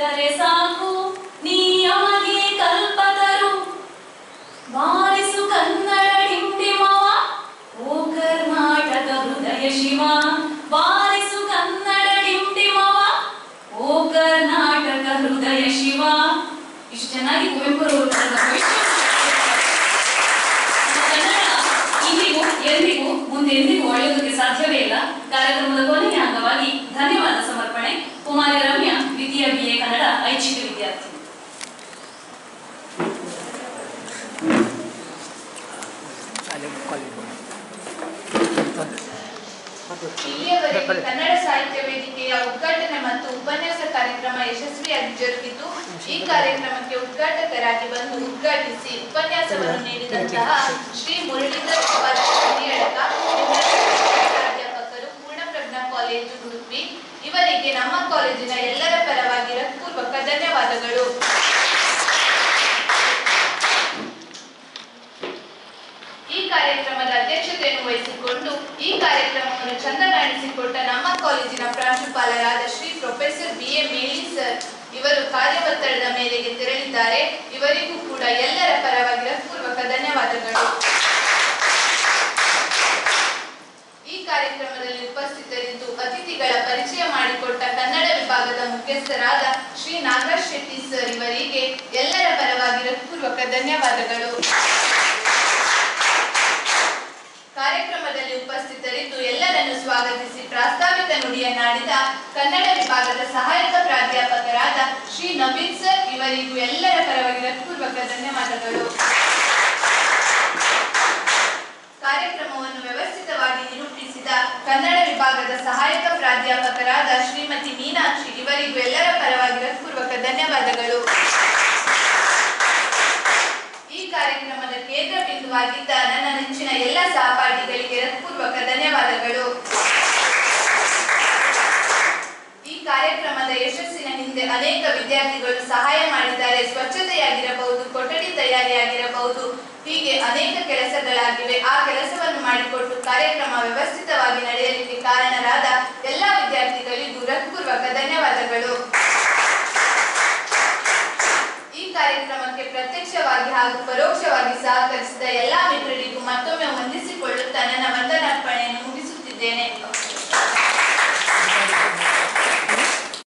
ಸಿಕ್ಕರೆ ಸಾಕು ನೀ ಅಮಗೆ ಕಲ್ಪತರು ಬಾರಿಸು ಕನ್ನಡ ಡಿಂಡಿಮವ ಓ ಕರ್ನಾಟಕ ಹೃದಯ ಶಿವ ಬಾರಿಸು ಕನ್ನಡ ಡಿಂಡಿಮವ ಓ ಕರ್ನಾಟಕ ಹೃದಯ ಶಿವ ಇಷ್ಟು ಚೆನ್ನಾಗಿ ಕುವೆಂಪುರವರು ತನ್ನ ಭವಿಷ್ಯ ನಮ್ಮ ಕನ್ನಡ ಇಂದಿಗೂ ಎಂದಿಗೂ ಮುಂದೆ ಎಂದಿಗೂ ಒಳ್ಳೆಯೋದಕ್ಕೆ ಸಾಧ್ಯವೇ ಇಲ್ಲ ಕಾರ್ಯಕ್ರಮದ ಕೊನೆಯ ಅಂಗವಾಗಿ ಧನ್ಯವಾದ ಸಮರ್ಪಣೆ ಕುಮಾರಿ ರಮ್ಯಾ ದ್ವಿತೀಯ ಬಿ ಎ ಕನ್ನಡ ಐಚ್ಛಿಕ ವಿದ್ಯಾರ್ಥಿ ಇಲ್ಲಿಯವರೆಗೆ ಕನ್ನಡ ಸಾಹಿತ್ಯ ವೇದಿಕೆಯ ಉದ್ಘಾಟನೆ ಮತ್ತು ಉಪನ್ಯಾಸ ಕಾರ್ಯಕ್ರಮ ಯಶಸ್ವಿಯಾಗಿ ಜರುಗಿತು ಈ ಕಾರ್ಯಕ್ರಮಕ್ಕೆ ಉದ್ಘಾಟಕರಾಗಿ ಬಂದು ಉದ್ಘಾಟಿಸಿ ಉಪನ್ಯಾಸವನ್ನು ನೀಡಿದಂತಹ ಶ್ರೀ ಮುರಳೀಧರ್ ಉಪಾಧ್ಯಾಯ ಹಿರಿಯಡಕ ಪ್ರಾಧ್ಯಾಪಕರು ಪೂರ್ಣಪ್ರಜ್ಞಾ ಕಾಲೇಜು ಉಡುಪಿ ಇವರಿಗೆ ನಮ್ಮ ಕಾಲೇಜಿನ ಎಲ್ಲರ ಪರವಾಗಿ ಹೃತ್ಪೂರ್ವಕ ಧನ್ಯವಾದಗಳು ಈ ಕಾರ್ಯಕ್ರಮದ ಅಧ್ಯಕ್ಷತೆಯನ್ನು ವಹಿಸಿಕೊಂಡು ಈ ಕಾರ್ಯಕ್ರಮವನ್ನು ಚಂದಗಾಣಿಸಿಕೊಟ್ಟ ನಮ್ಮ ಕಾಲೇಜಿನ ಪ್ರಾಂಶುಪಾಲರಾದ Shri professor B A Meli sir ಇವರು ಕಾರ್ಯವತ್ತಡದ ಮೇರೆಗೆ ತೆರಳಿದ್ದಾರೆ ಇವರಿಗೂ ಕೂಡ ಎಲ್ಲರ ಪರವಾಗಿ ಹೃತ್ಪೂರ್ವಕ ಧನ್ಯವಾದಗಳು ಈ ಕಾರ್ಯಕ್ರಮದಲ್ಲಿ ಉಪಸ್ಥಿತರಿದ್ದು ಅತಿಥಿಗಳ ಪರಿಚಯ ಮಾಡಿಕೊಟ್ಟ ಕನ್ನಡ ವಿಭಾಗದ ಮುಖ್ಯಸ್ಥರಾದ ಶ್ರೀ ನಾಗರಾಜ್ ಶೆಟ್ಟಿ ಸರ್ ಇವರಿಗೆ ಎಲ್ಲರ ಪರವಾಗಿ ಹೃತ್ಪೂರ್ವಕ ಧನ್ಯವಾದಗಳು ಕಾರ್ಯಕ್ರಮದಲ್ಲಿ ಉಪಸ್ಥಿತರಿದ್ದು ಎಲ್ಲರನ್ನು ಸ್ವಾಗತಿಸಿ ಪ್ರಾಸ್ತಾವಿಕ ನುಡಿಯನ್ನಾಡಿದ ಕನ್ನಡ ವಿಭಾಗದ ಸಹಾಯಕ ಪ್ರಾಧ್ಯಾಪಕರಾದ ಶ್ರೀ ನವೀನ್ ಸರ್ ಇವರಿಗೂ ಎಲ್ಲರ ಪರವಾಗಿ ಹೃತ್ಪೂರ್ವಕ ಧನ್ಯವಾದಗಳು ಕಾರ್ಯಕ್ರಮವನ್ನು ವ್ಯವಸ್ಥಿತವಾಗಿ ನಿರೂಪಿಸಿದ ಕನ್ನಡ ವಿಭಾಗದ ಸಹಾಯಕ ಪ್ರಾಧ್ಯಾಪಕರಾದ ಶ್ರೀಮತಿ ಮೀನಾಕ್ಷಿ ಇವರಿಗೂ ಎಲ್ಲರ ಪರವಾಗಿ ಹೃತ್ಪೂರ್ವಕ ಧನ್ಯವಾದಗಳು ಈ ಕಾರ್ಯಕ್ರಮದ ಕೇಂದ್ರ ಬಿಂದುವಾಗಿದ್ದ ನನ್ನ ನೆಚ್ಚಿನ ಎಲ್ಲ ಸಹಪಾಠಿಗಳಿಗೆ ಹೃತ್ಪೂರ್ವಕ ಧನ್ಯವಾದಗಳು ಈ ಕಾರ್ಯಕ್ರಮದ ಯಶಸ್ಸಿನ ಹಿಂದೆ ಅನೇಕ ವಿದ್ಯಾರ್ಥಿಗಳು ಸಹಾಯ ಮಾಡಿದ್ದಾರೆ ಸ್ವಚ್ಛತೆಯಾಗಿರಬಹುದು ಕೊಠಡಿ ತಯಾರಿಯಾಗಿರಬಹುದು ಹೀಗೆ ಅನೇಕ ಕೆಲಸಗಳಾಗಿವೆ ಆ ಕೆಲಸವನ್ನು ಮಾಡಿಕೊಟ್ಟು ಕಾರ್ಯಕ್ರಮ ವ್ಯವಸ್ಥಿತವಾಗಿ ನಡೆಯಲಿಕ್ಕೆ ಕಾರಣರಾದ ಎಲ್ಲ ವಿದ್ಯಾರ್ಥಿಗಳಿಗೂ ಹೃತ್ಪೂರ್ವಕ ಧನ್ಯವಾದಗಳು ಈ ಕಾರ್ಯಕ್ರಮಕ್ಕೆ ಪ್ರತ್ಯಕ್ಷವಾಗಿ ಹಾಗೂ ಪರೋಕ್ಷವಾಗಿ ಸಹಕರಿಸಿದ ಎಲ್ಲಾ ಮಿತ್ರರಿಗೂ ಮತ್ತೊಮ್ಮೆ ವಂದಿಸಿಕೊಳ್ಳುತ್ತಾ ನನ್ನ ವಂದನಾರ್ಪಣೆಯನ್ನು ಮುಗಿಸುತ್ತಿದ್ದೇನೆ